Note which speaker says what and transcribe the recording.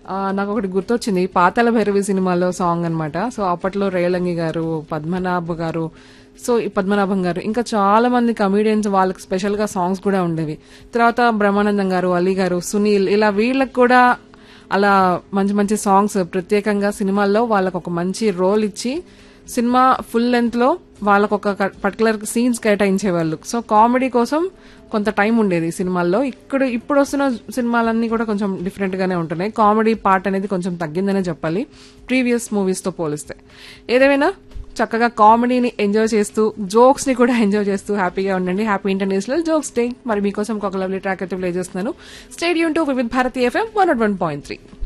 Speaker 1: ఆ, నాకు ఒకటి గుర్తొచ్చింది పాతాల భైరవి సినిమాలో సాంగ్ అన్నమాట సో అప్పట్లో రేలంగి గారు పద్మనాభ గారు సో ఈ పద్మనాభం గారు ఇంకా చాలా మంది కమీడియన్స్ వాళ్ళకి స్పెషల్ గా సాంగ్స్ కూడా ఉండేవి తర్వాత బ్రహ్మానందం గారు అలీ గారు సునీల్ ఇలా వీళ్ళకి కూడా అలా మంచి మంచి సాంగ్స్ ప్రత్యేకంగా సినిమాల్లో వాళ్ళకు ఒక మంచి రోల్ ఇచ్చి సినిమా ఫుల్ లెంత్ లో వాళ్ళకు ఒక పర్టికులర్ సీన్స్ కేటాయించేవాళ్ళు సో కామెడీ కోసం కొంత టైం ఉండేది సినిమాల్లో ఇక్కడ ఇప్పుడు వస్తున్న సినిమాలన్నీ కూడా కొంచెం డిఫరెంట్ గానే ఉంటున్నాయి కామెడీ పార్ట్ అనేది కొంచెం తగ్గిందనే చెప్పాలి ప్రీవియస్ మూవీస్ తో పోలిస్తే ఏదేమైనా చక్కగా కామెడీని ఎంజాయ్ చేస్తూ జోక్స్ ని కూడా ఎంజాయ్ చేస్తూ హ్యాపీగా ఉండండి హ్యాపీ ఇంటర్నేషనల్ జోక్స్ డే మరి మీకోసం ఒక లవ్లీ ట్రాక్ అయితే ప్లే చేస్తున్నాను stay tuned to Vividh Bharati FM one one point three